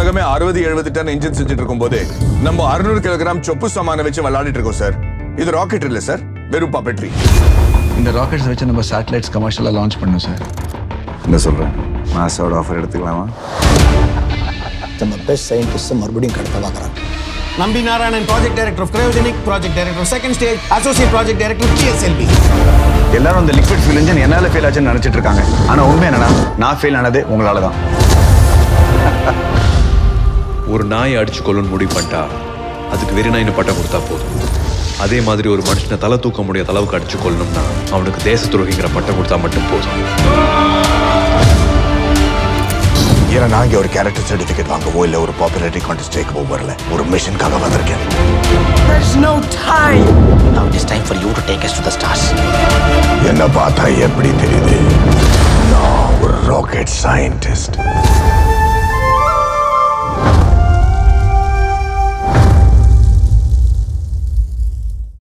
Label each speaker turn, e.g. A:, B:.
A: உலகமே அறுபது எழுபது டன் இன்ஜின் செஞ்சுட்டு இருக்கும்போது நம்ம அறுநூறு கிலோகிராம் சொப்பு சாமான வச்சு விளையாடிட்டு இருக்கோம் சார் இது ராக்கெட் இல்ல சார் வெறும் பாப்பெட்ரி
B: இந்த ராக்கெட்ஸ் வச்சு நம்ம சேட்டலைட்ஸ் கமர்ஷியலாக லான்ச் பண்ணோம் சார்
A: என்ன சொல்றேன் மாசோட ஆஃபர் எடுத்துக்கலாமா
C: நம்ம பெஸ்ட் சயின்டிஸ்ட் மறுபடியும் கடத்த பார்க்குறாங்க
D: Nambi Narayanan project director of cryogenic project director second stage associate project director DSLP
B: எல்லாரும் அந்த லிக்விட் ஃபியூல் இன்ஜின் என்னால ஃபெயில் ஆச்சுன்னு நினைச்சிட்டு இருக்காங்க ஆனா உண்மை என்னன்னா நான் ஃபெயில் ஆனது உங்களால தான்
E: ஒரு நாயை அடிச்சு கொள்ளணும்னு முடிவு பண்ணிட்டா அதுக்கு வெறி நாயின்னு பட்டம் கொடுத்தா போதும் அதே மாதிரி ஒரு மனுஷனை தலை தூக்க முடியாத அளவுக்கு அடிச்சு கொள்ளணும்னா அவனுக்கு தேச துரோகிங்கிற பட்டம் கொடுத்தா மட்டும் போதும்
A: ஏன்னா நான் இங்க ஒரு கேரக்டர் சர்டிபிகேட் வாங்கவோ இல்ல ஒரு பாப்புலாரிட்டி கான்டெஸ்ட் ஜெயிக்கவோ வரல ஒரு மிஷனுக்காக வந்திருக்கேன்
D: There's no time.
C: Now it is time for you to take us to the stars.
A: என்ன பார்த்தா எப்படி தெரியுது நான் ஒரு ராக்கெட் சயின்டிஸ்ட்